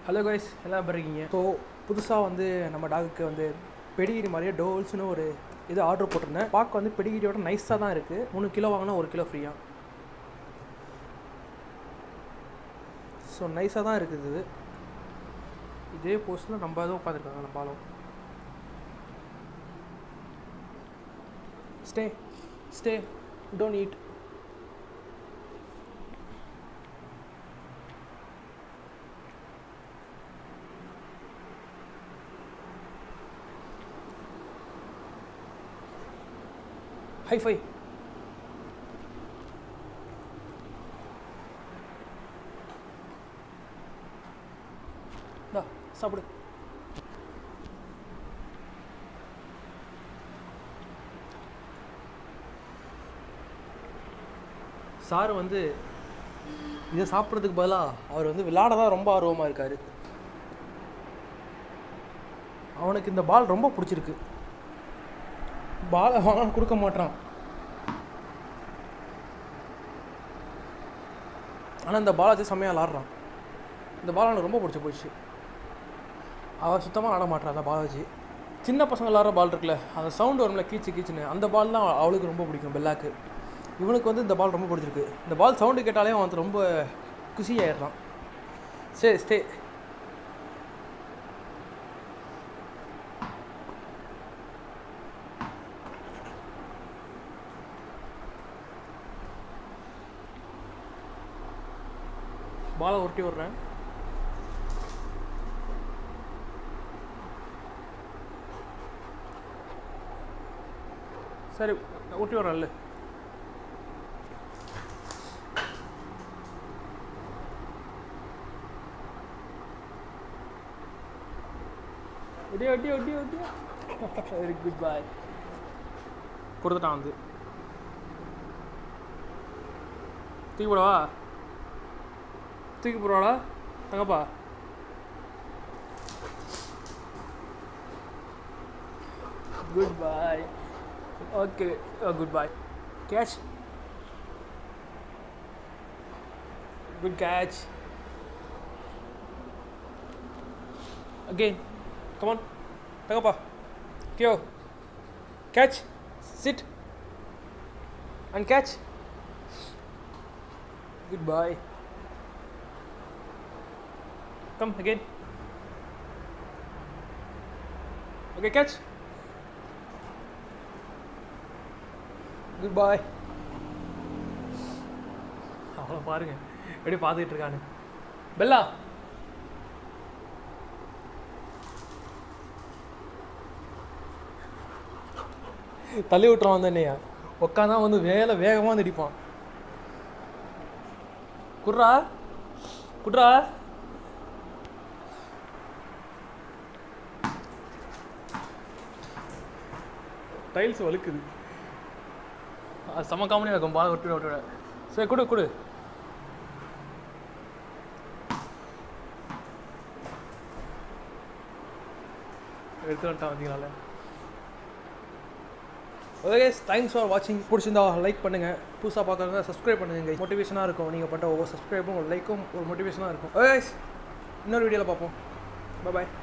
Hello guys எல்லாம் எப்படி இருக்கீங்க ஸோ புதுசாக வந்து நம்ம டாகுக்கு வந்து பெடிகிரி மாதிரியே டோல்ஸ்னு ஒரு இது ஆர்டர் போட்டிருந்தேன் பார்க்க வந்து பெடிகிரியோட நைஸாக தான் இருக்குது மூணு கிலோ வாங்கினா ஒரு கிலோ ஃப்ரீயாக ஸோ நைஸாக தான் இருக்குது இது இதே போஸ்ட்டில் நம்ம தான் உட்காந்துருக்காங்க நம்ம ஆளும் stay stay don't eat hi fi இந்தா சாப்பிடு சார் வந்து இதை சாப்பிட்றதுக்கு பதிலாக அவர் வந்து விளையாட தான் ரொம்ப ஆர்வமாக இருக்கார் அவனுக்கு இந்த பால் ரொம்ப பிடிச்சிருக்கு பாலை வாங்க கொடுக்க மாட்டான் ஆனால் இந்த பாலை வச்சு செம்மையாக விளாட்றான் இந்த பால் அவனுக்கு ரொம்ப பிடிச்சி போயிடுச்சு அவள் சுத்தமாக விளாட மாட்டான் அந்த பால் வச்சு சின்ன பசங்க விளாட்ற பால் இருக்குல்ல அந்த சவுண்டு வரும்ல கீச்சு கீச்சுன்னு அந்த பால் தான் அவளுக்கு ரொம்ப பிடிக்கும் பெல்லாக்கு இவனுக்கு வந்து இந்த பால் ரொம்ப பிடிச்சிருக்கு இந்த பால் சவுண்டு கேட்டாலே அவன் வந்து ரொம்ப குஷி ஆயிடுறான் சரி ஸ்டே பாலை உருட்டி விட்றேன் சரி ஊட்டி விட்றேன் இல்லை ஒடியா ஒடியா ஒடியா ஒடியா வெரி குட் பாய் கொடுத்துட்டான் வந்து தூக்கி போடவா தூக்கி போடுவாடா தங்கப்பா good boy okay good boy catch good catch again come தங்கப்பா கியோ catch sit and catch good boy Come again. Okay, catch. Goodbye. அவளை பாருங்க எப்படி பார்த்துக்கிட்டு இருக்கானு பெல்லா தள்ளி விட்டுறான் வந்து என்னையா உட்காந்தா வந்து வேலை வேகமாக வந்து அடிப்பான் குட்ரா குட்ரா டைல்ஸ் வழுக்குது அது செம்ம காமெடியாக இருக்கும் பால் விட்டு விட்டு சரி கொடு கொடு எடுத்து வந்துட்டான் வந்தீங்களால ஓகே தேங்க்ஸ் ஃபார் வாட்சிங் பிடிச்சிருந்தா லைக் பண்ணுங்கள் புதுசாக பார்க்குறவங்க சப்ஸ்கிரைப் பண்ணுங்க மோட்டிவேஷனாக இருக்கும் நீங்கள் பண்ணுற ஒவ்வொரு சப்ஸ்கிரைபும் ஒரு லைக்கும் ஒரு மோட்டிவேஷனாக இருக்கும் ஓகே இன்னொரு வீடியோவில் பார்ப்போம் பாய்